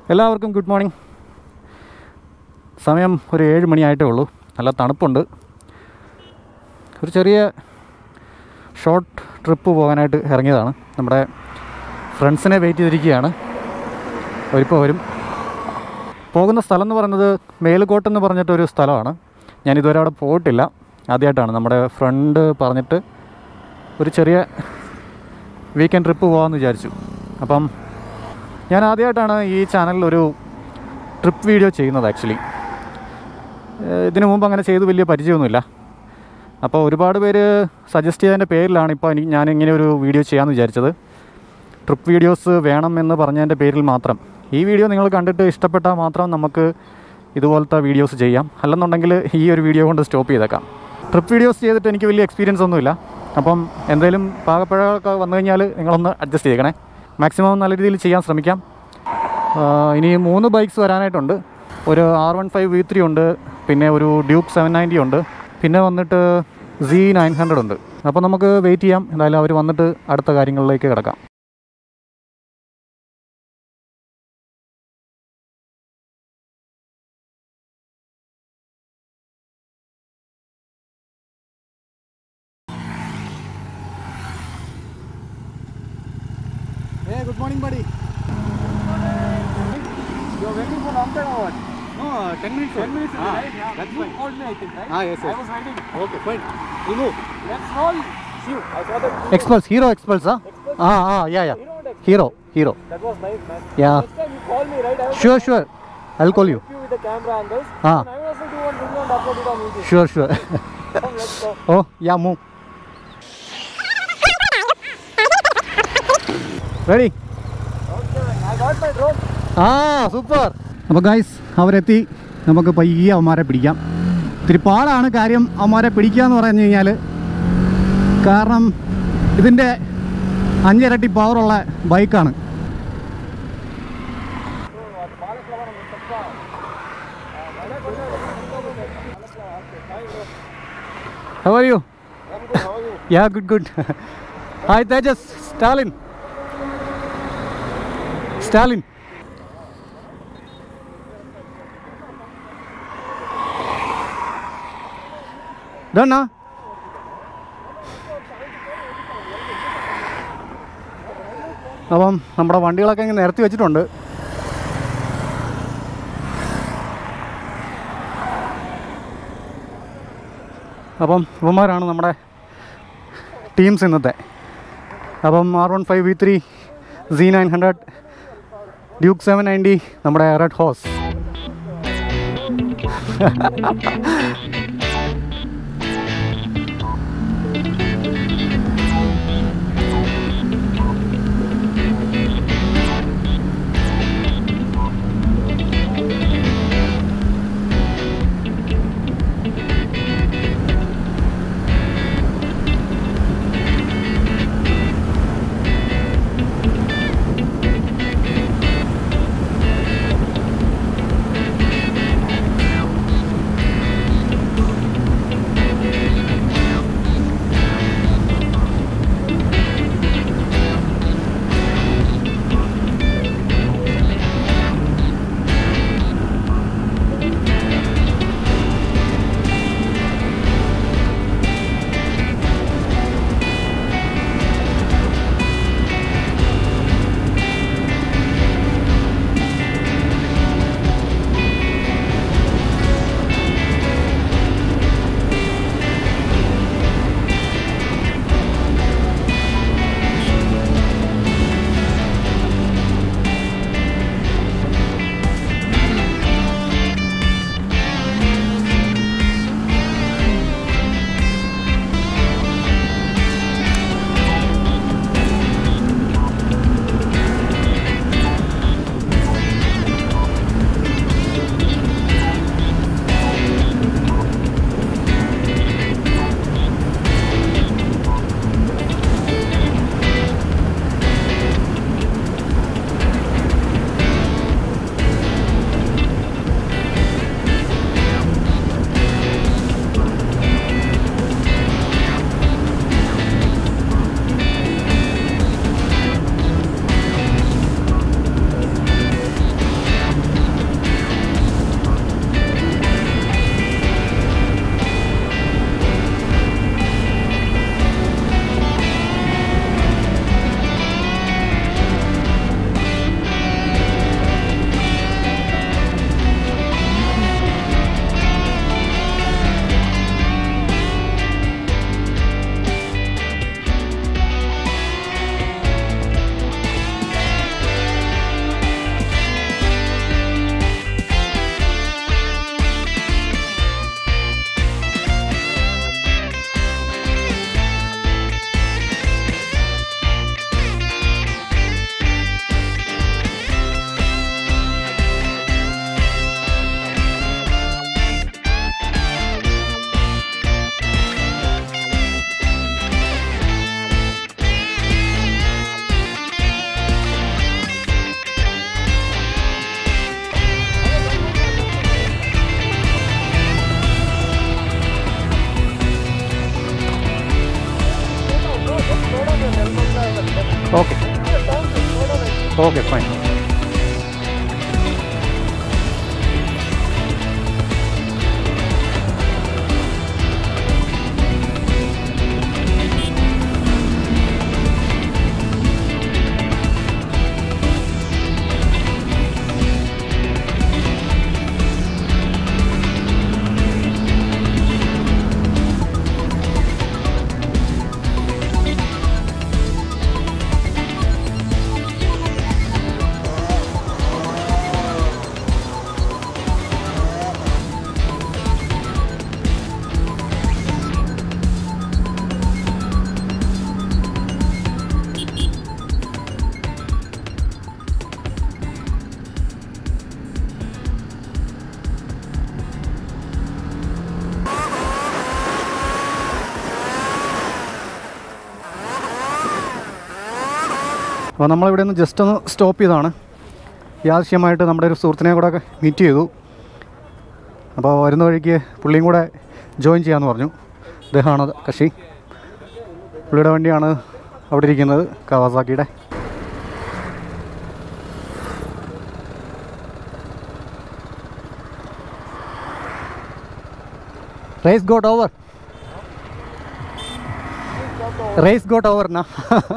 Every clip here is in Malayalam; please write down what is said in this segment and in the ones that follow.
എല്ലാവർക്കും ഗുഡ് മോർണിംഗ് സമയം ഒരു ഏഴ് മണിയായിട്ടേ ഉള്ളൂ നല്ല തണുപ്പുണ്ട് ഒരു ചെറിയ ഷോർട്ട് ട്രിപ്പ് പോകാനായിട്ട് ഇറങ്ങിയതാണ് നമ്മുടെ ഫ്രണ്ട്സിനെ വെയിറ്റ് ചെയ്തിരിക്കുകയാണ് അവരിപ്പോൾ വരും പോകുന്ന സ്ഥലം എന്ന് പറയുന്നത് മേലുകോട്ട് എന്ന് പറഞ്ഞിട്ടൊരു സ്ഥലമാണ് ഞാൻ ഇതുവരെ അവിടെ പോയിട്ടില്ല ആദ്യമായിട്ടാണ് നമ്മുടെ ഫ്രണ്ട് പറഞ്ഞിട്ട് ഒരു ചെറിയ വീക്കെൻഡ് ട്രിപ്പ് പോകാമെന്ന് വിചാരിച്ചു അപ്പം ഞാൻ ആദ്യമായിട്ടാണ് ഈ ചാനലിൽ ഒരു ട്രിപ്പ് വീഡിയോ ചെയ്യുന്നത് ആക്ച്വലി ഇതിനു മുമ്പ് അങ്ങനെ ചെയ്ത് വലിയ പരിചയമൊന്നുമില്ല അപ്പോൾ ഒരുപാട് പേര് സജസ്റ്റ് ചെയ്തതിൻ്റെ പേരിലാണ് ഇപ്പോൾ എനിക്ക് ഞാൻ ഇങ്ങനെ ഒരു വീഡിയോ ചെയ്യാമെന്ന് വിചാരിച്ചത് ട്രിപ്പ് വീഡിയോസ് വേണം എന്ന് പറഞ്ഞതിൻ്റെ പേരിൽ മാത്രം ഈ വീഡിയോ നിങ്ങൾ കണ്ടിട്ട് ഇഷ്ടപ്പെട്ടാൽ മാത്രം നമുക്ക് ഇതുപോലത്തെ വീഡിയോസ് ചെയ്യാം അല്ലെന്നുണ്ടെങ്കിൽ ഈ ഒരു വീഡിയോ കൊണ്ട് സ്റ്റോപ്പ് ചെയ്തേക്കാം ട്രിപ്പ് വീഡിയോസ് ചെയ്തിട്ട് എനിക്ക് വലിയ എക്സ്പീരിയൻസ് ഒന്നുമില്ല അപ്പം എന്തെങ്കിലും പാകപ്പഴമൊക്കെ വന്നു കഴിഞ്ഞാൽ നിങ്ങളൊന്ന് അഡ്ജസ്റ്റ് ചെയ്തേക്കണേ മാക്സിമം നല്ല രീതിയിൽ ചെയ്യാൻ ശ്രമിക്കാം ആ, ഇനി മൂന്ന് ബൈക്സ് വരാനായിട്ടുണ്ട് ഒരു R one five V three ഉണ്ട് പിന്നെ ഒരു ഡ്യൂക്ക് സെവൻ നയൻറ്റി ഉണ്ട് പിന്നെ വന്നിട്ട് സി നയൻ ഹൺഡ്രഡ് ഉണ്ട് അപ്പോൾ നമുക്ക് വെയിറ്റ് ചെയ്യാം എന്തായാലും അവർ വന്നിട്ട് അടുത്ത കാര്യങ്ങളിലേക്ക് കിടക്കാം Hey, good morning, buddy. You're waiting for long time or what? No, 10 minutes. 10 minutes is Ah, right? Yeah. that's you fine. called me, I think, right? Ah, yes, I yes. was waiting. Okay, fine. We'll move. Let's roll. See, I saw that. Expulse, Hero Expulse, huh? Expulse. Ah, ah, yeah, yeah. You know what? Hero, Hero. That was nice, man. Yeah. Next time you call me, right? I will Sure, sure. I'll call you. help you with the camera angles. Ah. And I will also do one video and upload it on YouTube. Sure, sure. Come, let's go. oh, yeah, move. Ready? Okay, I got my drone. ആ സൂപ്പർ അപ്പോൾ ഗൈസ് അവരെത്തി നമുക്ക് പയ്യെ അവന്മാരെ പിടിക്കാം ഇത്തിരി പാടാണ് കാര്യം അവന്മാരെ പിടിക്കുക എന്ന് പറഞ്ഞു കഴിഞ്ഞാൽ കാരണം ഇതിൻ്റെ അഞ്ചിരട്ടി പവറുള്ള ബൈക്കാണ് How are you? I'm good. How are you? Yeah, good, good. Hi, Tejas. Stalin. Stalin. Done now? അപ്പം നമ്മുടെ വണ്ടികളൊക്കെ ഇങ്ങനെ നിരത്തി വെച്ചിട്ടുണ്ട് അപ്പം ഇവന്മാരാണ് നമ്മുടെ ടീംസ് ഇന്നത്തെ അപ്പം R one five V three C nine hundred Duke seven ninety നമ്മുടെ റെഡ് ഹോസ് ഓക്കെ ഫൈൻ അപ്പോൾ നമ്മളിവിടെ നിന്ന് ജസ്റ്റ് ഒന്ന് സ്റ്റോപ്പ് ചെയ്താണ് യാദൃശ്യമായിട്ട് നമ്മുടെ ഒരു സുഹൃത്തിനെ കൂടെ ഒക്കെ മീറ്റ് ചെയ്തു അപ്പോൾ വരുന്ന വഴിക്ക് പുള്ളിയും കൂടെ ജോയിൻ ചെയ്യാമെന്ന് പറഞ്ഞു അദ്ദേഹമാണ് കക്ഷി പുള്ളിയുടെ വണ്ടിയാണ് അവിടെ ഇരിക്കുന്നത് കവാസാക്കിയുടെ race got over race got over നാ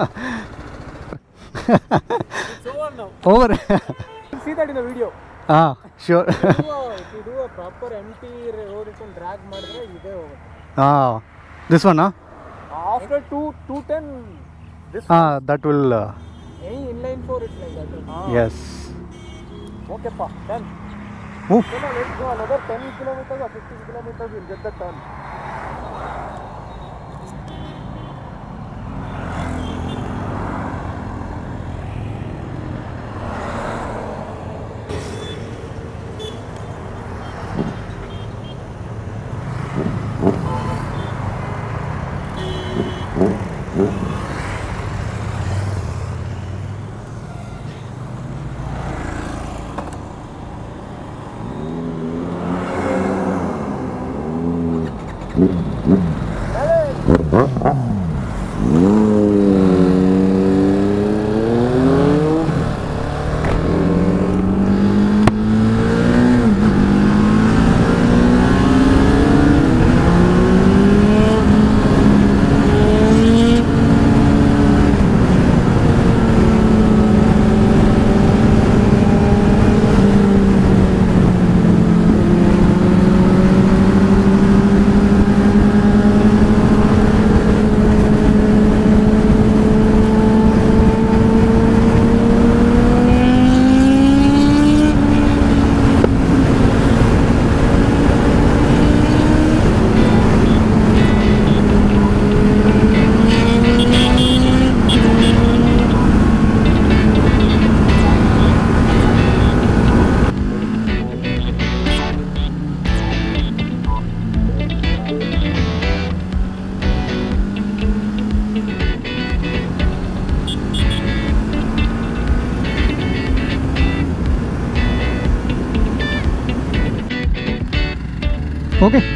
So on now. Over You see that in the video. ആ sure Do a- if you do a proper empty road and drag ಮಾಡಿದ್ರೆ ಇದೇ ಹೋಗುತ್ತೆ ah this one ah after two two ten this ah that will any inline four it's like that yes ಓಕೆಪ್ಪ done Move. Let's go another ten kilometers or fifteen kilometers will get the turn okay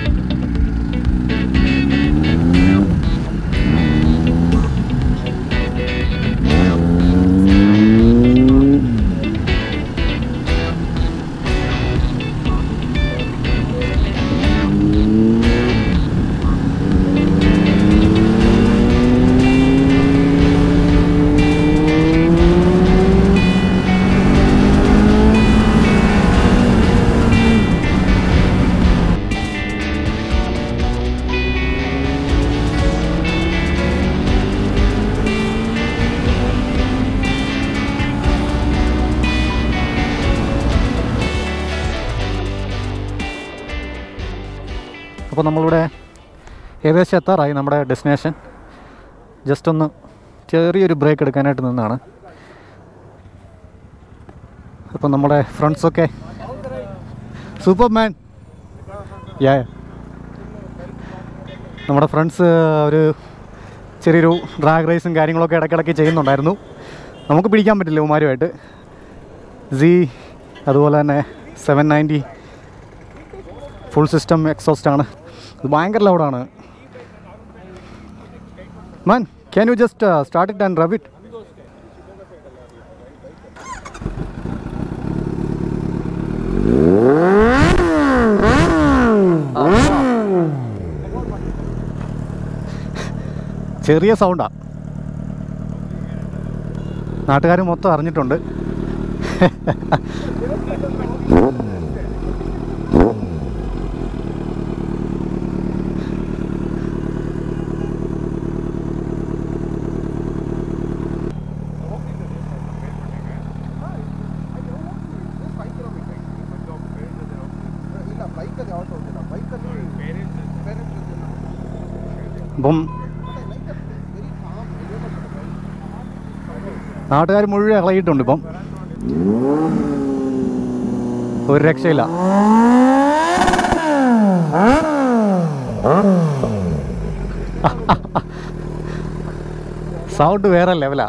അപ്പോൾ നമ്മളിവിടെ ഏകദേശം എത്താറായി നമ്മുടെ ഡെസ്റ്റിനേഷൻ ജസ്റ്റ് ഒന്ന് ചെറിയൊരു ബ്രേക്ക് എടുക്കാനായിട്ട് നിന്നാണ് അപ്പോൾ നമ്മുടെ ഫ്രണ്ട്സൊക്കെ സൂപ്പർ മാൻ യാ നമ്മുടെ ഫ്രണ്ട്സ് ഒരു ചെറിയൊരു ഡ്രാഗ് റേസും കാര്യങ്ങളൊക്കെ ഇടയ്ക്കിടയ്ക്ക് ചെയ്യുന്നുണ്ടായിരുന്നു നമുക്ക് പിടിക്കാൻ പറ്റില്ല ഉമാരുമായിട്ട് സി അതുപോലെ തന്നെ seven ninety full system exhaust ആണ് ഇത് ഭയങ്കര ലൗഡാണ് man can you just start it and rev it ചെറിയ സൗണ്ടാണ് നാട്ടുകാർ മൊത്തം അറിഞ്ഞിട്ടുണ്ട് ಇಲ್ಲ ಬೈಕಲ್ಲಿ ಯಾವತ್ತೂ ಹೋಗಿಲ್ಲ ಬೈಕಲ್ಲಿ ಪೇರೆಂಟ್ಸ್ അപ്പം ವೆರಿ ಕಾಮ್ നാട്ടുകാർ മുഴുവൻ ഇളകിയിട്ടുണ്ട് ഇപ്പം ഒരു രക്ഷയില്ല സൗണ്ട് വേറെ ലെവലാ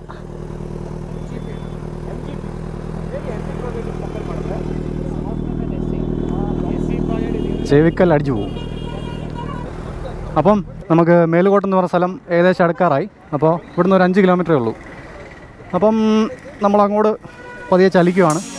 ചെവിക്കൽ അടിച്ചു പോകും അപ്പം നമുക്ക് മേലുകോട്ട് എന്ന് പറഞ്ഞ സ്ഥലം ഏകദേശം അടുക്കാറായി അപ്പോൾ ഇവിടുന്ന് ഒരു അഞ്ച് കിലോമീറ്ററേ ഉള്ളൂ അപ്പം നമ്മൾ അങ്ങോട്ട് പതിയെ ചലിക്കുവാണ്